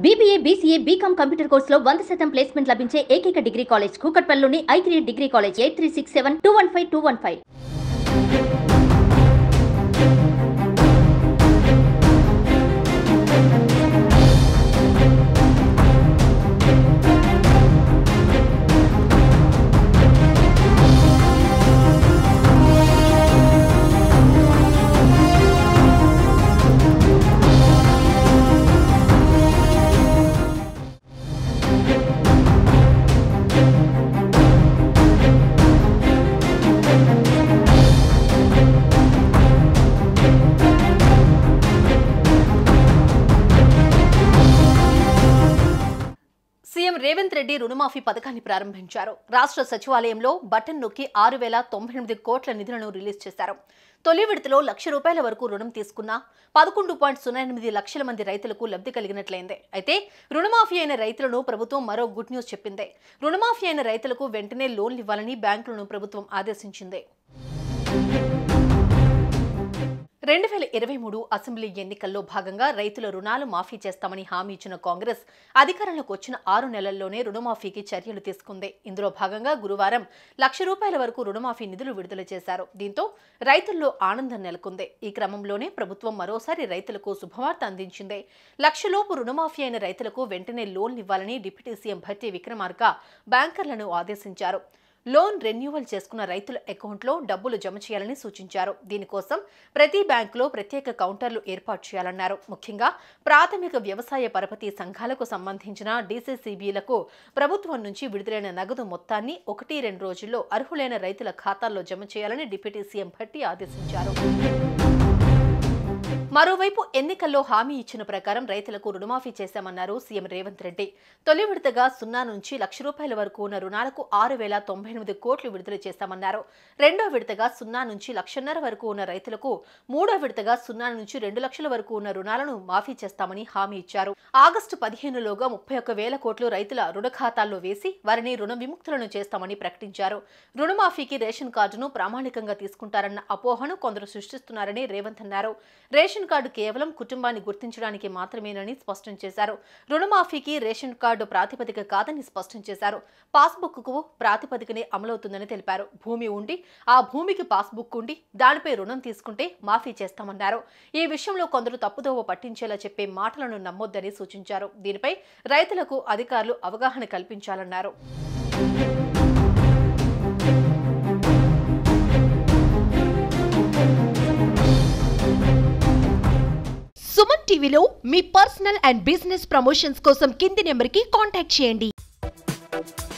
BBA BCA BCom computer కోర్సులో వంద శాతం ప్లేస్మెంట్ లభించే ఏకైక డిగ్రీ కాలేజ్ కూకట్పల్లిలోని I three degree college eight three six seven two one five two one five CM Revanth Reddy రుణమాఫీ పథకాన్ని ప్రారంభించారు రాష్ట్ర సచివాలయంలో బటన్ నొక్కి ఆరు వేల తొంభై ఎనిమిది కోట్ల నిధులను రిలీజ్ చేశారు తొలి విడతలో లక్ష రూపాయల వరకు రుణం తీసుకున్న పదకొండు పాయింట్ సున్నా ఎనిమిది లక్షల మంది రైతులకు లబ్ధి కలిగినట్లయింది అయితే రుణమాఫీ అయిన రైతులను ప్రభుత్వం మరో గుడ్ న్యూస్ చెప్పింది రుణమాఫీ అయిన రైతులకు వెంటనే లోన్లు ఇవ్వాలని బ్యాంకులను ప్రభుత్వం ఆదేశించింది రెండు వేల ఇరవై మూడు అసెంబ్లీ ఎన్నికల్లో భాగంగా రైతుల రుణాలు మాఫీ చేస్తామని హామీ ఇచ్చిన కాంగ్రెస్ అధికారంలోకి వచ్చిన ఆరు నెలల్లోనే రుణమాఫీకి చర్యలు తీసుకుంది ఇందులో భాగంగా గురువారం లక్ష రూపాయల వరకు రుణమాఫీ నిధులు విడుదల చేశారు దీంతో రైతుల్లో ఆనందం నెలకొంది ఈ క్రమంలోనే ప్రభుత్వం మరోసారి రైతులకు శుభవార్త అందించింది లక్షలోపు రుణమాఫీ అయిన రైతులకు వెంటనే లోన్లు ఇవ్వాలని డిప్యూటీ సీఎం భట్టి విక్రమార్క బ్యాంకర్లను ఆదేశించారు లోన్ రెన్యువల్ చేసుకున్న రైతుల అకౌంట్లో డబ్బులు జమ చేయాలని సూచించారు దీనికోసం ప్రతి బ్యాంకులో ప్రత్యేక కౌంటర్లు ఏర్పాటు చేయాలన్నారు ముఖ్యంగా ప్రాథమిక వ్యవసాయ పరపతి సంఘాలకు సంబంధించిన డీసీసీబీలకు ప్రభుత్వం నుంచి విడుదలైన నగదు మొత్తాన్ని ఒకటి రెండు రోజుల్లో అర్హులైన రైతుల ఖాతాల్లో జమ చేయాలని డిప్యూటీ సీఎం భట్టి ఆదేశించారు మరోవైపు ఎన్నికల్లో హామీ ఇచ్చిన ప్రకారం రైతులకు రుణమాఫీ చేశామన్నారు సీఎం రేవంత్ రెడ్డి తొలి విడతగా సున్నా నుంచి లక్ష రూపాయల వరకు ఉన్న రుణాలకు ఆరు వేల తొంభై ఎనిమిది కోట్లు విడుదల చేశామన్నారు రెండో విడతగా సున్నా నుంచి లక్షన్నర వరకు ఉన్న రైతులకు మూడో విడతగా సున్నా నుంచి రెండు లక్షల వరకు ఉన్న రుణాలను మాఫీ చేస్తామని హామీ ఇచ్చారు ఆగస్టు పదిహేనులోగా ముప్పై ఒక్క వేల కోట్లు రైతుల రుణ ఖాతాల్లో వేసి వారిని రుణ విముక్తులను చేస్తామని ప్రకటించారు రుణమాఫీకి రేషన్ కార్డును ప్రామాణికంగా తీసుకుంటారన్న అపోహను కొందరు సృష్టిస్తున్నారని రేవంత్ అన్నారు రేషన్ కార్డు కేవలం కుటుంబాన్ని గుర్తించడానికి మాత్రమేనని స్పష్టం చేశారు రుణమాఫీకి రేషన్ కార్డు ప్రాతిపదిక కాదని స్పష్టం చేశారు పాస్బుక్ కు ప్రాతిపదికనే అమలవుతుందని తెలిపారు భూమి ఉండి ఆ భూమికి పాస్బుక్ ఉండి దానిపై రుణం తీసుకుంటే మాఫీ చేస్తామన్నారు ఈ విషయంలో కొందరు తప్పుదోవ పట్టించేలా చెప్పే మాటలను నమ్మొద్దని సూచించారు దీనిపై రైతులకు అధికారులు అవగాహన కల్పించాలన్నారు సుమన్ టీవీలో మీ పర్సనల్ అండ్ బిజినెస్ ప్రమోషన్స్ కోసం కింది నెంబర్కి కాంటాక్ట్ చేయండి